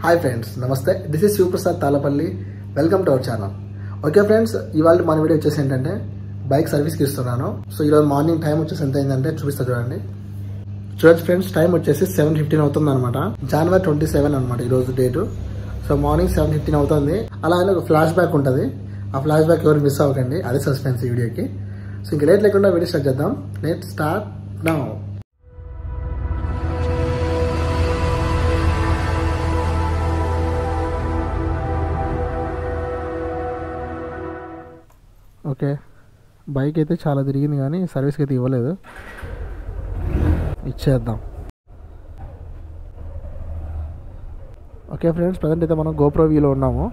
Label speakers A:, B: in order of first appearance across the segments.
A: Hi friends నమస్తే this is Shivaprasad Talapalli welcome to our channel okay friends ఇవాళ మన video వచ్చేసి ఏంటంటే బైక్ సర్వీస్కి ఇస్తున్నాను సో ఈరోజు మార్నింగ్ టైం వచ్చేసి ఎంత అయిందంటే చూపిస్తా చూడండి చూడొచ్చు ఫ్రెండ్స్ టైం వచ్చేసి సెవెన్ ఫిఫ్టీన్ అవుతుంది అనమాట జనవరి ట్వంటీ సెవెన్ అనమాట ఈరోజు date so morning seven fifteen అవుతుంది అలాగే ఒక ఫ్లాష్ బ్యాక్ ఉంటుంది ఆ ఫ్లాష్ బ్యాక్ ఎవరు మిస్ అవ్వకండి అదే సస్పెన్స్ ఈ వీడియోకి సో ఇంక లేట్ లేకుండా వీడియో స్టార్ట్ చేద్దాం let start now okay bike అయితే చాలా తిరిగింది కానీ సర్వీస్కి అయితే ఇవ్వలేదు ఇచ్చేద్దాం ఓకే ఫ్రెండ్స్ ప్రజెంట్ అయితే మనం గోప్రో వీలో ఉన్నాము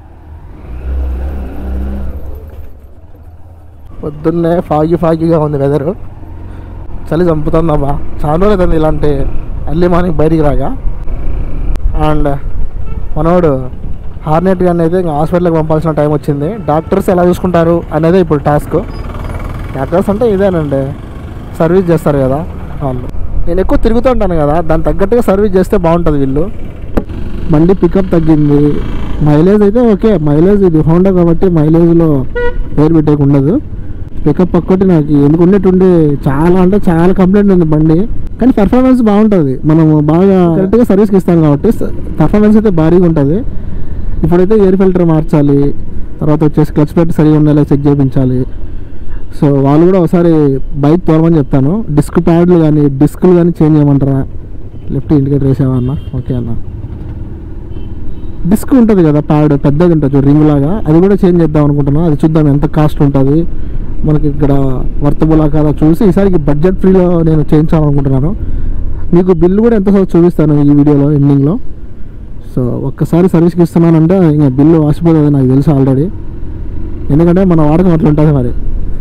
A: పొద్దున్నే ఫాగి ఫాగిగా ఉంది వెదరు చలి చంపుతుందమ్మా చాలా రోజులు అవుతుంది ఇలాంటి ఎర్లీ మార్నింగ్ బయటికి రాగా అండ్ మనోడు హార్నెట్ కానీ అయితే ఇంకా హాస్పిటల్కి పంపాల్సిన టైం వచ్చింది డాక్టర్స్ ఎలా చూసుకుంటారు అనేది ఇప్పుడు టాస్క్ డాక్టర్స్ అంటే ఇదేనండి సర్వీస్ చేస్తారు కదా వాళ్ళు నేను ఎక్కువ తిరుగుతూ ఉంటాను కదా దాని తగ్గట్టుగా సర్వీస్ చేస్తే బాగుంటుంది వీళ్ళు బండి పికప్ తగ్గింది మైలేజ్ అయితే ఓకే మైలేజ్ ఇది హోండా కాబట్టి మైలేజ్లో పేరు పెట్టేకి ఉండదు పికప్ ఒక్కటి నాకు ఎందుకు ఉండేటుండి చాలా అంటే చాలా కంప్లైంట్ ఉంది బండి కానీ పర్ఫార్మెన్స్ బాగుంటుంది మనము బాగా కరెక్ట్గా సర్వీస్కి ఇస్తాం కాబట్టి పర్ఫార్మెన్స్ అయితే భారీగా ఉంటుంది ఇప్పుడైతే ఎయిర్ ఫిల్టర్ మార్చాలి తర్వాత వచ్చేసి క్లచ్ పెట్టి సరిగా ఉండేలా చెక్ చేయించాలి సో వాళ్ళు కూడా ఒకసారి బైక్ తోలమని చెప్తాను డిస్క్ ప్యాడ్లు కానీ డిస్క్లు కానీ చేంజ్ చేయమంటారా లెఫ్ట్ ఇండికేటర్ వేసావా ఓకే అన్న డిస్క్ ఉంటుంది కదా ప్యాడ్ పెద్దది ఉంటుంది రింగ్ లాగా అది కూడా చేంజ్ చేద్దాం అనుకుంటున్నాను అది చూద్దాం ఎంత కాస్ట్ ఉంటుంది మనకి ఇక్కడ వర్తబులా కదా చూసి ఈసారికి బడ్జెట్ ఫ్రీలో నేను చేయించాలనుకుంటున్నాను మీకు బిల్లు కూడా ఎంత అవుతుందో చూపిస్తాను ఈ వీడియోలో ఎండింగ్లో సో ఒక్కసారి సర్వీస్కి ఇస్తున్నానంటే ఇంకా బిల్లు వాసిపోతుంది నాకు తెలుసు ఆల్రెడీ ఎందుకంటే మన వాడకం అట్లా ఉంటుంది మరి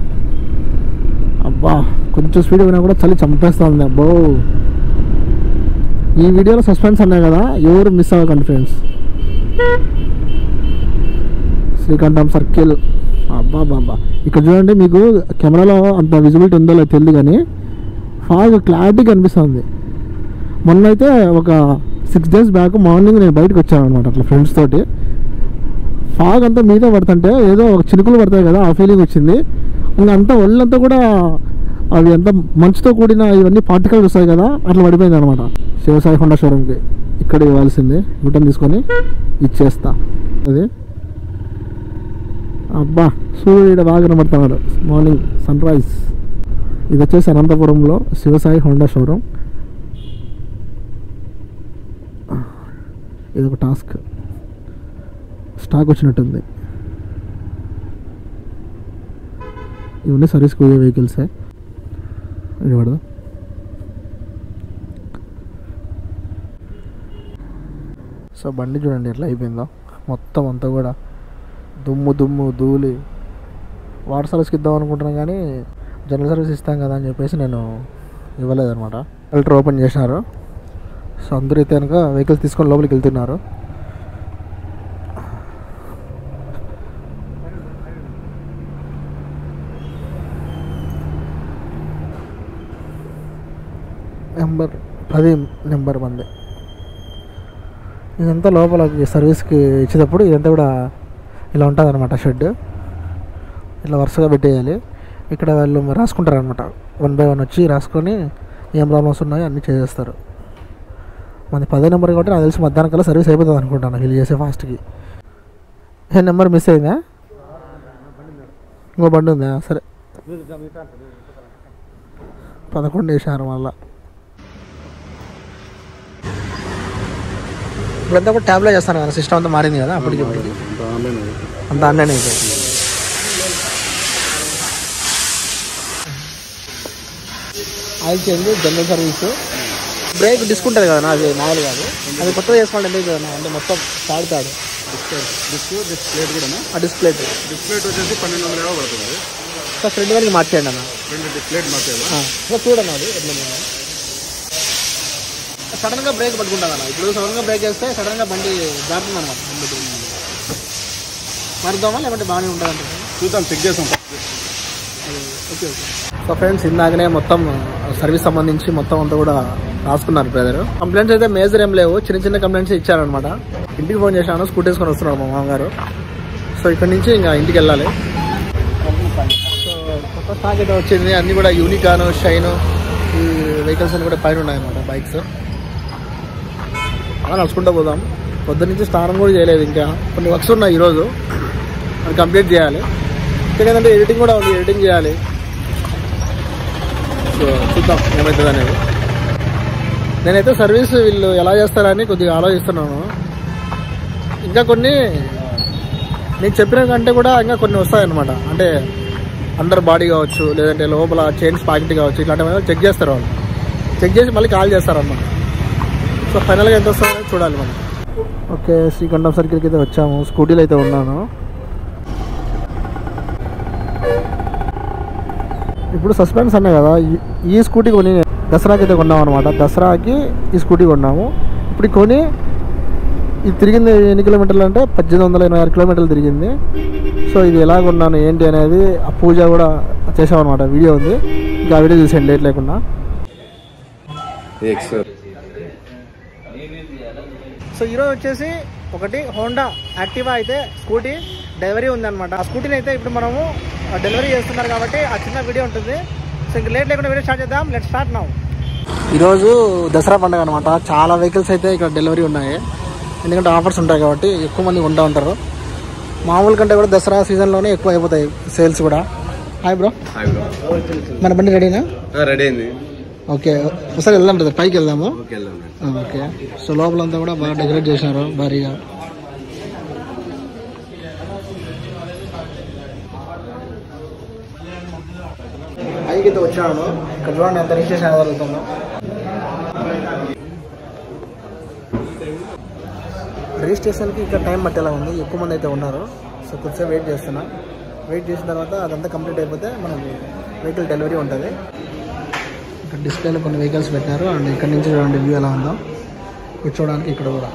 A: అబ్బా కొంచెం స్పీడ్ పోయినా కూడా చలి చంపేస్తుంది అబ్బో ఈ వీడియోలో సస్పెన్స్ అన్నాయి కదా ఎవరు మిస్ అవ్వకండి ఫ్రెండ్స్ శ్రీకంఠం సర్కిల్ అబ్బా బాబా ఇక్కడ చూడండి మీకు కెమెరాలో అంత విజిబిలిటీ ఉందో లేదో తెలియదు కానీ ఫాగ్ క్లారిటీ కనిపిస్తుంది మొన్న అయితే ఒక సిక్స్ డేస్ బ్యాక్ మార్నింగ్ నేను బయటకు వచ్చాను అనమాట అట్లా ఫ్రెండ్స్ తోటి ఫాగ్ అంతా మీద పడుతుంటే ఏదో ఒక చినుకులు పడతాయి కదా ఆ ఫీలింగ్ వచ్చింది ఇంకా అంతా ఒళ్ళంతా కూడా అవి అంతా మంచుతో కూడిన ఇవన్నీ పార్టికల్స్ వస్తాయి కదా అట్లా పడిపోయింది అనమాట శివసాయి హోండా షోరూమ్కి ఇక్కడ ఇవ్వాల్సింది రిటర్న్ తీసుకొని ఇచ్చేస్తా అది అబ్బా సూర్యుడు బాగా కనబడుతున్నాడు మార్నింగ్ సన్ రైజ్ ఇది వచ్చేసి అనంతపురంలో శివసాయి హోండా షోరూమ్ ఇది ఒక టాస్క్ స్టాక్ వచ్చినట్టుంది ఇవన్నీ సర్వీస్కి పోయే వెహికల్సే ఇది పడదా సో బండి చూడండి ఎట్లా అయిపోయిందో మొత్తం అంతా కూడా దుమ్ము దుమ్ము ధూళి వాటర్ సర్వీస్కి ఇద్దాం అనుకుంటున్నాం కానీ జనరల్ సర్వీస్ ఇస్తాం కదా అని చెప్పేసి నేను ఇవ్వలేదన్నమాట ఫిల్టర్ ఓపెన్ చేసినారు సో అందరూ అయితే కనుక వెహికల్స్ తీసుకొని లోపలికి వెళ్తున్నారు నెంబర్ పది నెంబర్ మంది ఇదంతా లోపల సర్వీస్కి ఇచ్చేటప్పుడు ఇదంతా కూడా ఇలా ఉంటుంది అనమాట షెడ్ ఇట్లా వరుసగా పెట్టేయాలి ఇక్కడ వాళ్ళు రాసుకుంటారు అనమాట వన్ బై వన్ వచ్చి రాసుకొని ఏం ప్రాబ్లమ్స్ ఉన్నాయో అన్నీ చేసేస్తారు మనది పదే నెంబర్ కాబట్టి నాకు తెలిసి మధ్యాహ్నం కల్లా సర్వీస్ అయిపోతుంది అనుకుంటాను వీళ్ళు చేసే ఫాస్ట్కి ఏ నెంబర్ మిస్ అయిందా ఇంకో బండి ఉందా సరే పదకొండు వేసారు మళ్ళా ఇప్పుడంతా కూడా ట్యాబ్లో చేస్తాను కదా సిస్టమ్ అంతా మారింది కదా అప్పటికి ఇప్పటికి అంత ఆన్లైన్ అయిపోయింది oil change general service brake disc ఉంటుంది కదా అది మామూలు కాదు అది కొత్తగా చేసుకోండి ఎందుకు కదా అంటే మొత్తం తాడు తాడు
B: డిస్క్ డిస్ప్లేట్ కూడా
A: ఆ డిస్ప్లే
B: డిస్ప్లేట్ వచ్చేసి పన్నెండు వందల యాభై పడుతుంది
A: సార్ ఫ్రంట్ గారికి మార్చేయండి అన్న
B: రెండు డిస్ప్లేట్ మార్చేయాలి
A: ఆ, సార్ చూడండి అది ఎట్లా ఉందో. సడన్గా బ్రేక్ పట్టుకుంటుంది అన్న ఇప్పుడు సడన్గా బ్రేక్ చేస్తే సడన్గా బండి జారుతుంది అనమాట మారుద్దామా లేకపోతే బాగానే ఉంటుంది అంటే
B: చూద్దాం చెక్ చేస్తాం
A: ఓకే ఓకే సో ఫ్రెండ్స్ ఇందాకనే మొత్తం సర్వీస్ సంబంధించి మొత్తం అంతా కూడా రాసుకున్నారు బ్రదర్ కంప్లైంట్స్ అయితే మేజర్ ఏం లేవు చిన్న చిన్న కంప్లైంట్స్ ఇచ్చారనమాట ఇంటికి ఫోన్ చేశాను స్కూటీ వేసుకొని వస్తున్నారు మా మామగారు సో ఇక్కడ నుంచి ఇంకా ఇంటికి వెళ్ళాలి సో కొత్త స్టాక్ అయితే వచ్చింది అన్నీ కూడా యూనికాన్ షైన్ ఈ వెహికల్స్ అన్ని కూడా పైన ఉన్నాయన్నమాట బైక్స్ అలా నడుచుకుంటూ పోదాం పొద్దున్న నుంచి స్నానం కూడా చేయలేదు ఇంకా కొన్ని వర్క్స్ ఉన్నాయి ఈరోజు అది కంప్లీట్ చేయాలి ఇంకేంటంటే ఎడిటింగ్ కూడా ఉంది ఎడిటింగ్ చేయాలి సో చూద్దాం ఏమవుతుంది అనేది నేనైతే సర్వీస్ వీళ్ళు ఎలా చేస్తారని కొద్దిగా ఆలోచిస్తున్నాను ఇంకా కొన్ని నేను చెప్పిన కంటే కూడా ఇంకా కొన్ని వస్తాయన్నమాట అంటే అండర్ బాడీ కావచ్చు లేదంటే లోపల చైన్స్ ప్యాకెట్ కావచ్చు ఇట్లాంటివి చెక్ చేస్తారు వాళ్ళు చెక్ చేసి మళ్ళీ కాల్ చేస్తారన్నమాట సో ఫైనల్గా ఎంత వస్తుందో చూడాలి మనం ఓకే శ్రీకంఠం సర్కిల్కి అయితే వచ్చాము స్కూటీలో అయితే ఉన్నాను ఇప్పుడు సస్పెన్స్ అన్నా కదా ఈ- ఈ స్కూటీ కొని దసరాకి అయితే కొన్నాం అనమాట దసరాకి ఈ స్కూటీ కొన్నాము ఇప్పుడు కొని ఇది తిరిగింది ఎన్ని కిలోమీటర్లు అంటే పద్దెనిమిది వందల ఎనభై ఆరు కిలోమీటర్లు తిరిగింది సో ఇది ఎలా కొన్నాను ఏంటి అనేది ఆ పూజ కూడా చేసామన్నమాట వీడియో ఉంది ఇంకా ఆ వీడియో చూసేయండి లేట్ లేకుండా
B: एक सर
A: సో ఈరోజు వచ్చేసి ఒకటి హోండా యాక్టివా అయితే స్కూటీ డెలివరీ ఉందన్నమాట ఆ స్కూటీని అయితే ఇప్పుడు మనము డెలివరీ చేస్తున్నారు కాబట్టి ఆ చిన్న వీడియో ఉంటుంది సో ఇంకా లేట్ లేకుండా వీడియో స్టార్ట్ చేద్దాం లెట్ స్టార్ట్ నౌ ఈరోజు దసరా పండుగ అనమాట చాలా వెహికల్స్ అయితే ఇక్కడ డెలివరీ ఉన్నాయి ఎందుకంటే ఆఫర్స్ ఉంటాయి కాబట్టి ఎక్కువ మంది కొంటూ ఉంటారు మామూలు కంటే కూడా దసరా సీజన్లోనే ఎక్కువ అయిపోతాయి సేల్స్ కూడా హాయ్ బ్రో
B: హాయ్ బ్రో
A: మన బండి రెడీనా
B: రెడీ అయింది
A: ఓకే ఒకసారి వెళ్దాం బ్రదర్ పైకి వెళ్దాము
B: ఓకే వెళ్దాం
A: ఆ, ఓకే సో లోపలంతా కూడా బాగా డెకరేట్ చేశారు భారీగా పైకి అయితే వచ్చాను ఇక్కడ చూడండి ఎంత రిజిస్ట్రేషన్ జరుగుతుందో రిజిస్ట్రేషన్కి ఇక్కడ టైం పట్టేలా ఉంది ఎక్కువ మంది అయితే ఉన్నారు సో కొద్దిసేపు వెయిట్ చేస్తున్నా వెయిట్ చేసిన తర్వాత అదంతా కంప్లీట్ అయిపోతే మనకి వెహికల్ డెలివరీ ఉంటుంది ఇక్కడ డిస్ప్లేలో కొన్ని వెహికల్స్ పెట్టినారు అండ్ ఇక్కడ నుంచి చూడండి వ్యూ ఎలా ఉందో కూర్చోవడానికి ఇక్కడ కూడా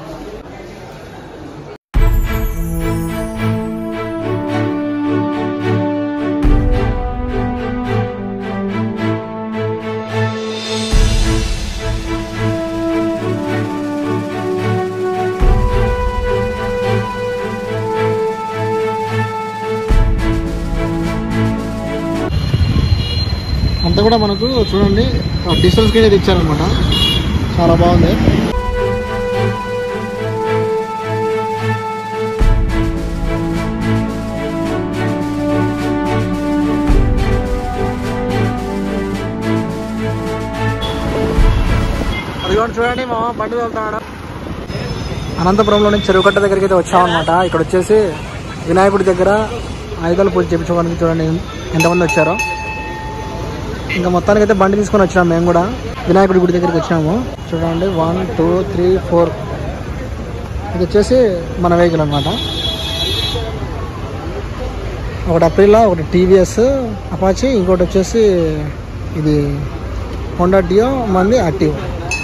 A: అంతా కూడా మనకు చూడండి డిజిటల్ స్క్రీన్ అయితే ఇచ్చారనమాట చాలా బాగుంది అది కూడా చూడండి మా బండి వెళ్తాడు అనంతపురంలో నుంచి చెరువుకట్ట దగ్గరికి అయితే వచ్చామన్నమాట ఇక్కడ వచ్చేసి వినాయకుడి దగ్గర ఆయుధాలు పూజ చేయించుకోవడానికి చూడండి ఎంతమంది వచ్చారో ఇంకా మొత్తానికి అయితే బండి తీసుకొని వచ్చినాము మేము కూడా వినాయకుడి గుడి దగ్గరికి వచ్చాము చూడండి వన్ టూ త్రీ ఫోర్ ఇది వచ్చేసి మన వెహికల్ అనమాట ఒకటి అప్రిలా ఒకటి టీవీఎస్ అపాచి ఇంకోటి వచ్చేసి ఇది హోండా డియో మంది యాక్టివ్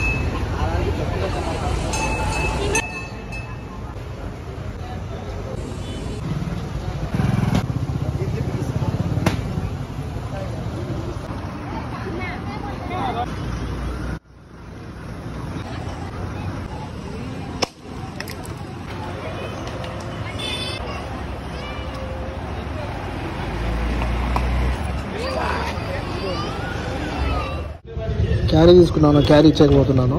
A: క్యారీ తీసుకున్నాను క్యారీ ఇచ్చకపోతున్నాను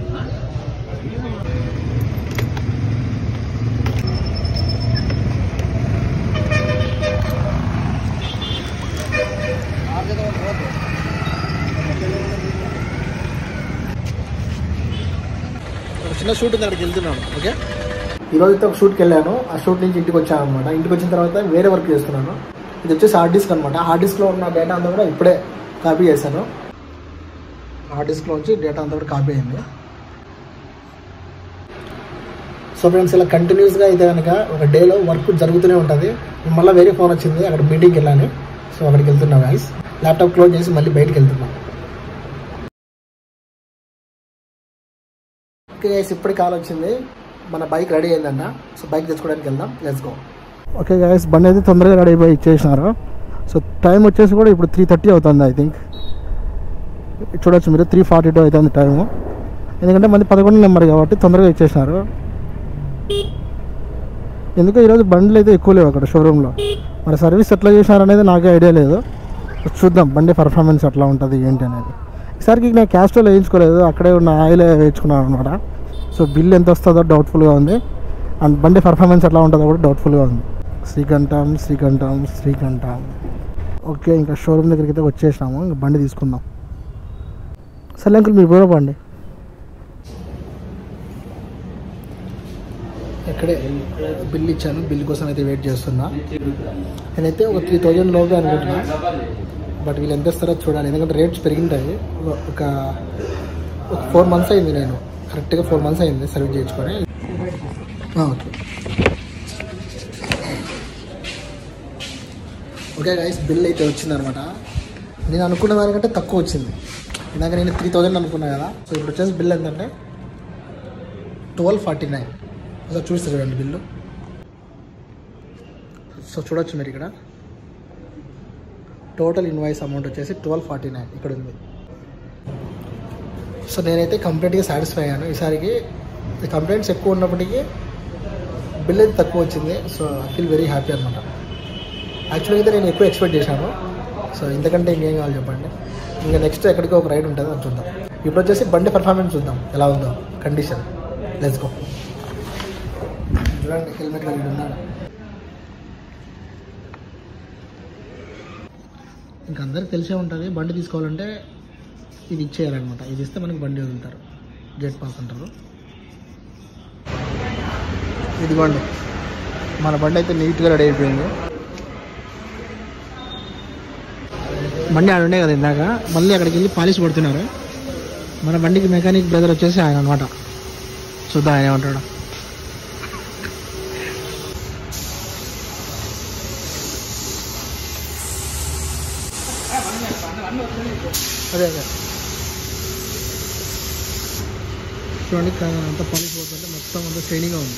A: ఒక చిన్న షూట్ ఉంది అక్కడికి వెళ్తున్నాను ఓకే ఈరోజు అయితే ఒక షూట్కి వెళ్ళాను ఆ షూట్ నుంచి ఇంటికి వచ్చాను అనమాట ఇంటికి వచ్చిన తర్వాత వేరే వర్క్ చేస్తున్నాను ఇది వచ్చేసి హార్డ్ డిస్క్ అనమాట హార్డ్ డిస్క్లో ఉన్న డేటా అంతా కూడా ఇప్పుడే కాపీ చేశాను హార్డ్ డిస్క్లో నుంచి డేటా అంతా కూడా కాపీ అయింది సో ఫ్రెండ్స్ ఇలా కంటిన్యూస్గా అయితే కనుక ఒక డేలో వర్క్ జరుగుతూనే ఉంటుంది మళ్ళీ వేరే ఫోన్ వచ్చింది అక్కడ మీటింగ్కి వెళ్ళాలి సో అక్కడికి వెళ్తున్నా గైస్ ల్యాప్టాప్ క్లోజ్ చేసి మళ్ళీ బయటికి వెళ్తున్నాం ఓకే గైస్ ఇప్పటికి కాల్ వచ్చింది మన బైక్ రెడీ అయిందన్న సో బైక్ తెచ్చుకోవడానికి వెళ్దాం లెట్స్ గో ఓకే గైస్ బండి అయితే తొందరగా రెడీ అయిపోయి ఇచ్చేసినారు సో టైం వచ్చేసి కూడా ఇప్పుడు త్రీ థర్టీ అవుతుంది ఐ థింక్ చూడొచ్చు మీరు త్రీ ఫార్టీ టూ అవుతుంది టైము ఎందుకంటే మంది పదకొండు నెంబర్ కాబట్టి తొందరగా ఇచ్చేసినారు ఎందుకో ఈరోజు బండ్లు అయితే ఎక్కువ లేవు అక్కడ షోరూంలో మరి సర్వీస్ ఎట్లా చేసినారు అనేది నాకే ఐడియా లేదు చూద్దాం బండి పర్ఫార్మెన్స్ ఎట్లా ఉంటుంది ఏంటి అనేది ఈసారికి నేను క్యాస్ట్రోల్ వేయించుకోలేదు అక్కడే ఉన్న ఆయిల్ వేయించుకున్నాను అనమాట సో బిల్ ఎంత వస్తుందో డౌట్ఫుల్గా ఉంది అండ్ బండి పర్ఫార్మెన్స్ ఎట్లా ఉంటుందో కూడా డౌట్ఫుల్గా ఉంది శ్రీకంఠం శ్రీకంఠం శ్రీకంఠం ఓకే ఇంకా షోరూమ్ దగ్గరికి అయితే వచ్చేసినాము ఇంకా బండి తీసుకుందాం సరే అంకుల్ మీరు కూడా పండి ఇక్కడే బిల్ ఇచ్చాను బిల్ కోసం అయితే వెయిట్ చేస్తున్నా నేనైతే ఒక త్రీ థౌజండ్ లోపే అనుకుంటున్నా బట్ వీళ్ళు ఎంత ఇస్తారో చూడాలి ఎందుకంటే రేట్స్ పెరిగింటాయి ఒక ఒక ఫోర్ మంత్స్ అయింది నేను కరెక్ట్గా ఫోర్ మంత్స్ అయింది సర్వీస్ చేయించుకొని ఆ, ఓకే ఓకే గైస్ బిల్ అయితే వచ్చిందనమాట నేను అనుకున్న దానికంటే తక్కువ వచ్చింది ఇందాక నేను త్రీ థౌజండ్ అనుకున్నా కదా సో ఇప్పుడు వచ్చేసి బిల్ ఎంతంటే ట్వెల్వ్ ఫార్టీ నైన్ ఒకసారి చూస్తే చూడండి బిల్లు సో చూడొచ్చు మీరు ఇక్కడ టోటల్ ఇన్వాయిస్ అమౌంట్ వచ్చేసి ట్వెల్వ్ ఫార్టీ నైన్ ఇక్కడ ఉంది సో నేనైతే కంప్లీట్గా సాటిస్ఫై అయ్యాను ఈసారికి కంప్లైంట్స్ ఎక్కువ ఉన్నప్పటికీ బిల్ అయితే తక్కువ వచ్చింది so I feel very happy అనమాట యాక్చువల్గా అయితే నేను ఎక్కువ ఎక్స్పెక్ట్ చేశాను సో ఇంతకంటే ఇంకేం కావాలి చెప్పండి ఇంకా నెక్స్ట్ ఎక్కడికి ఒక రైడ్ ఉంటుంది అది చూద్దాం ఇప్పుడు వచ్చేసి బండి పర్ఫార్మెన్స్ చూద్దాం ఎలా ఉందో కండిషన్ లెట్స్ గో చూడండి హెల్మెట్ కలిగి ఉన్నాడు ఇంకా అందరికి తెలిసే ఉంటుంది బండి తీసుకోవాలంటే ఇది ఇచ్చేయాలన్నమాట ఇది ఇస్తే మనకి బండి వదులుతారు గేట్ పాస్ అంటారు ఇదిగోండి మన బండి అయితే నీట్గా రెడీ అయిపోయింది బండి ఆడ ఉండే కదా ఇందాక మళ్ళీ అక్కడికి వెళ్ళి పాలిష్ కొడుతున్నారు మన బండికి మెకానిక్ బ్రదర్ వచ్చేసి ఆయన అనమాట చూద్దాం ఆయన ఏమంటాడు అదే అదే చూడండి కా- అంత పాలిష్ పోతుంటే మొత్తం అంత షైనింగ్గా ఉంది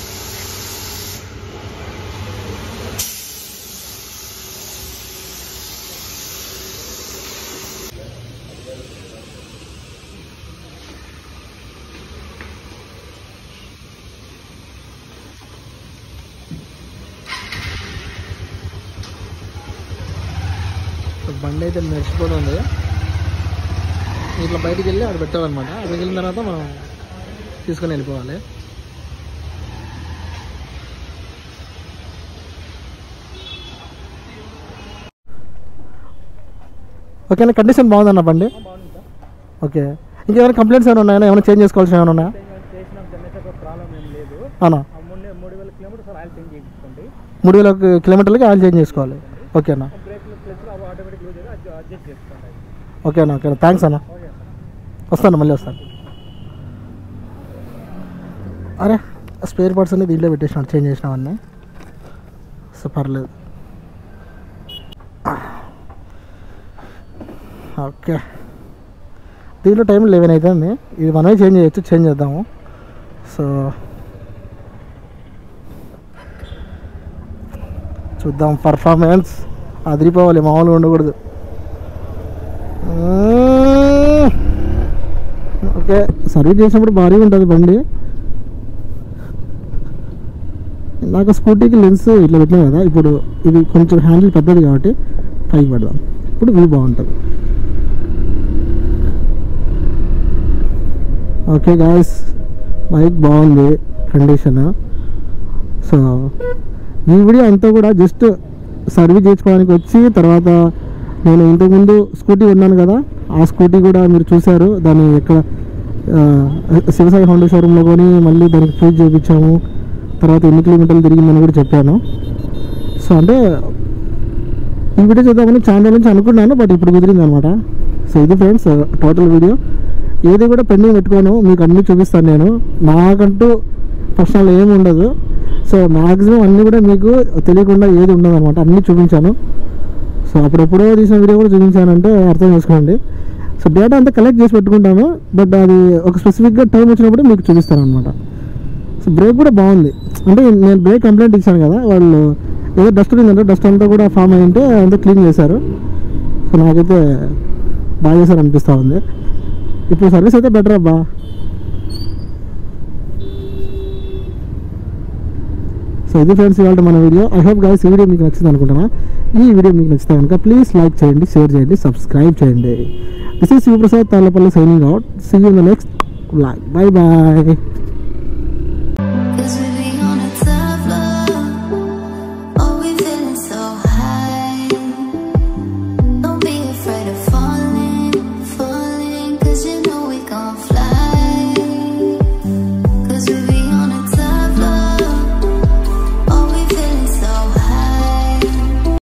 A: సో బండి అయితే మెరిసిపోతుంది ఇట్లా బయటికి వెళ్ళి అక్కడ పెట్టాలన్నమాట అక్కడికి వెళ్ళిన తర్వాత మనం తీసుకొని వెళ్ళిపోవాలి ఓకేనా కండిషన్ బాగుందన్న బండి ఓకే ఇంకేమైనా కంప్లైంట్స్ ఏమైనా ఉన్నాయా ఏమైనా చేంజ్ చేసుకోవాల్సిన ఏమైనా ఉన్నాయా
C: చేసినాం జనరేటర్ ప్రాబ్లం ఏం లేదు
A: అవునా
C: ఆ మూడు మూడు వేల కిలోమీటర్స్ ఆయిల్ చేంజ్ చేయించుకోండి
A: మూడు వేల కిలోమీటర్లకి ఆయిల్ చేంజ్ చేసుకోవాలి ఓకేనా
C: బ్రేక్లు ప్లస్ అవి ఆటోమేటిక్ యూజ్ అయితే అడ్జస్ట్ చేసుకోండి
A: ఓకేనా ఓకేనా థ్యాంక్స్ అన్న
C: ఓకే సార్
A: వస్తాను మళ్ళీ వస్తాను అరే స్పేర్ పార్ట్స్ అన్ని దీంట్లో పెట్టేసినాడు చేంజ్ చేసినావన్నీ సో పర్లేదు ఓకే దీంట్లో టైం లెవెన్ అవుతుంది ఇది మనమే చేంజ్ చేయొచ్చు చేంజ్ చేద్దాము సో చూద్దాం పర్ఫార్మెన్స్ అదిరిపోవాలి మామూలుగా ఉండకూడదు మ్మ్. ఓకే సర్వీస్ చేసినప్పుడు భారీగా ఉంటుంది బండి నాకు స్కూటీకి లెన్స్ ఇట్లా పెట్టినాం కదా ఇప్పుడు ఇది కొంచెం హ్యాండిల్ పెద్దది కాబట్టి పైకి పెడదాం ఇప్పుడు వ్యూ బాగుంటుంది ఓకే గాయస్ బైక్ బాగుంది కండిషన్ సో ఈ వీడియో అంతా కూడా జస్ట్ సర్వీస్ చేయించుకోవడానికి వచ్చి తర్వాత నేను ఇంతకుముందు స్కూటీ ఉన్నాను కదా ఆ స్కూటీ కూడా మీరు చూశారు దాన్ని ఎక్కడ ఆ, శివసాయి హోండా షోరూంలో కొని మళ్ళీ దానికి పూజ చేయించాము తర్వాత ఎన్ని కిలోమీటర్లు తిరిగిందని కూడా చెప్పాను సో అంటే ఈ వీడియో చేద్దామని చాలా రోజుల నుంచి అనుకున్నాను బట్ ఇప్పుడు కుదిరింది అనమాట సో ఇది ఫ్రెండ్స్ టోటల్ వీడియో ఏది కూడా పెండింగ్ పెట్టుకోను మీకు అన్నీ చూపిస్తాను నేను నాకంటూ పర్సనల్ ఏమి ఉండదు సో మ్యాక్సిమం అన్నీ కూడా మీకు తెలియకుండా ఏది ఉండదు అనమాట అన్నీ చూపించాను సో అప్పుడెప్పుడో తీసిన వీడియో కూడా చూపించానంటే అర్థం చేసుకోండి సో డేటా అంతా కలెక్ట్ చేసి పెట్టుకుంటాను బట్ అది ఒక స్పెసిఫిక్గా టైం వచ్చినప్పుడు మీకు చూపిస్తాను అనమాట సో బ్రేక్ కూడా బాగుంది అంటే నేను బ్రేక్ కంప్లైంట్ ఇచ్చాను కదా వాళ్ళు ఏదో డస్ట్ ఉందంటే డస్ట్ అంతా కూడా ఫామ్ అయ్యి ఉంటే అంతా క్లీన్ చేశారు సో నాకైతే బాగా చేశారు అనిపిస్తూ ఉంది ఇప్పుడు సర్వీస్ అయితే బెటర్ అబ్బా సో ఇది ఫ్రెండ్స్ ఇవాళ మన వీడియో ఐ హోప్ గైస్ ఈ వీడియో మీకు నచ్చింది అనుకుంటున్నా ఈ వీడియో మీకు నచ్చితే కనుక ప్లీజ్ లైక్ చేయండి షేర్ చేయండి సబ్స్క్రైబ్ చేయండి this is Shivaprasad Tallapalli signing out see in the next like bye bye